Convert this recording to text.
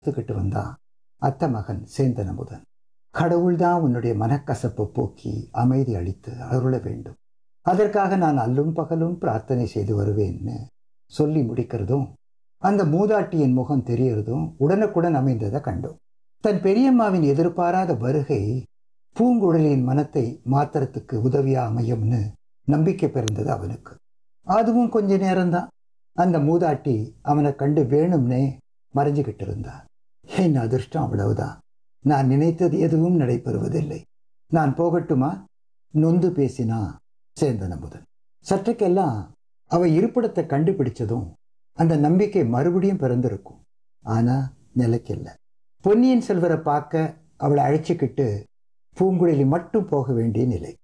பார்த்துக்கிட்டு வந்தான் அத்த மகன் சேந்தன் அமுதன் கடவுள்தான் உன்னுடைய மனக்கசப்பை போக்கி அமைதி அளித்து அருள வேண்டும் அதற்காக நான் அல்லும் பகலும் பிரார்த்தனை செய்து வருவேன்னு சொல்லி முடிக்கிறதும் அந்த மூதாட்டியின் முகம் தெரியறதும் உடனுக்குடன் அமைந்ததை கண்டோம் தன் பெரியம்மாவின் எதிர்பாராத வருகை பூங்குழலியின் மனத்தை மாத்திரத்துக்கு உதவியா அமையும்னு நம்பிக்கை பிறந்தது அவனுக்கு அதுவும் கொஞ்ச நேரம்தான் அந்த மூதாட்டி அவனை கண்டு வேணும்னே மறைஞ்சுக்கிட்டு இருந்தா என் அதிர்ஷ்டம் அவ்வளவுதான் நான் நினைத்தது எதுவும் நடைபெறுவதில்லை நான் போகட்டுமா நொந்து பேசினா சேந்தன் அமுதன் சற்றுக்கெல்லாம் அவ இருப்பிடத்தை கண்டுபிடிச்சதும் அந்த நம்பிக்கை மறுபடியும் பிறந்திருக்கும் ஆனா நிலைக்கல்ல பொன்னியின் செல்வரை பார்க்க அவளை அழைச்சிக்கிட்டு பூங்குழலி மட்டும் போக வேண்டிய நிலை